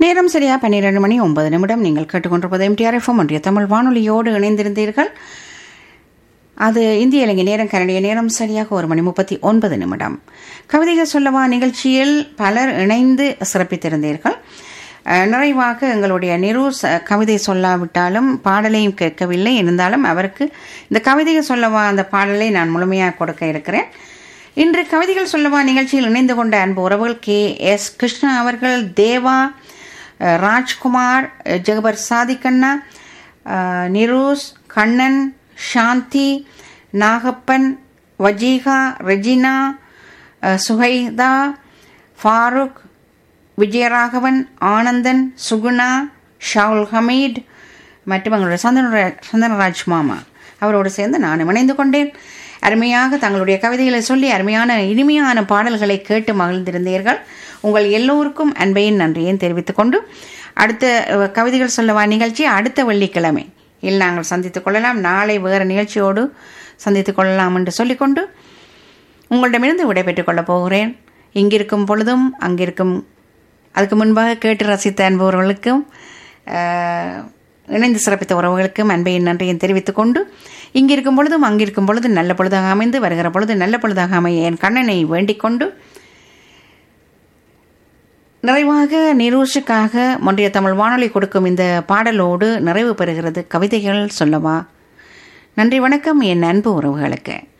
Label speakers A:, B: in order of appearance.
A: நேரம் சரியா பன்னிரண்டு மணி ஒன்பது நிமிடம் நீங்கள் கேட்டுக்கொண்டிருப்பது எம்டிஆர் எஃப்எம் ஒன்றிய தமிழ் வானொலியோடு இணைந்திருந்தீர்கள் அது இந்திய இலங்கை நேரம் கனடிய நேரம் சரியாக ஒரு மணி முப்பத்தி ஒன்பது நிமிடம் கவிதைகள் சொல்லவா நிகழ்ச்சியில் பலர் இணைந்து சிறப்பித்திருந்தீர்கள் அஹ், நிறைவாக எங்களுடைய நிரூஸ் அஹ், கவிதை சொல்லாவிட்டாலும் பாடலையும் கேட்கவில்லை இருந்தாலும் அவருக்கு இந்த கவிதைகள் சொல்லவா அந்த பாடலை நான் முழுமையாக கொடுக்க இருக்கிறேன் இன்று கவிதைகள் சொல்லவா நிகழ்ச்சியில் இணைந்து கொண்ட அன்பு உறவுகள் கே எஸ் கிருஷ்ணா அவர்கள் தேவா அஹ், ராஜ்குமார் அஹ், ஜெகபர் சாதிக்கண்ணா அஹ், நிரூஸ் கண்ணன் சாந்தி நாகப்பன் வஜீகா ரெஜினா அஹ், சுஹைதா ஃபாரூக் விஜயராகவன் ஆனந்தன் சுகுணா ஷாவுல் ஹமீட் மற்றும் எங்களுடைய சந்தன சந்தனராஜ் மாமா அவரோடு சேர்ந்து நான் இணைந்து கொண்டேன் அருமையாக தங்களுடைய கவிதைகளை சொல்லி அருமையான இனிமையான பாடல்களை கேட்டு மகிழ்ந்திருந்தீர்கள் உங்கள் எல்லோருக்கும் அன்பையின் நன்றியையும் தெரிவித்துக் கொண்டு அடுத்த அஹ், கவிதைகள் சொல்லவா நிகழ்ச்சி அடுத்த வெள்ளிக்கிழமை இல் நாங்கள் சந்தித்துக் கொள்ளலாம் நாளை வேறு நிகழ்ச்சியோடு சந்தித்துக் கொள்ளலாம் என்று சொல்லிக்கொண்டு உங்களிடமிருந்து விடைபெற்றுக் கொள்ளப் போகிறேன் இங்கிருக்கும் பொழுதும் அங்கிருக்கும் அதுக்கு முன்பாக கேட்டு ரசித்த அன்பவர்களுக்கும் ஆஹ், இணைந்து சிறப்பித்த உறவுகளுக்கும் அன்பையின் நன்றியும் தெரிவித்துக் கொண்டு இங்கிருக்கும் பொழுதும் அங்கிருக்கும் பொழுது நல்ல பொழுதாக அமைந்து வருகிற பொழுது நல்ல பொழுதாக அமைய என் கண்ணனை வேண்டிக் கொண்டு நிறைவாக நிரூஷுக்காக மொன்றிய தமிழ் வானொலி கொடுக்கும் இந்த பாடலோடு நிறைவு பெறுகிறது கவிதைகள் சொல்லவா நன்றி வணக்கம் என் அன்பு உறவுகளுக்கு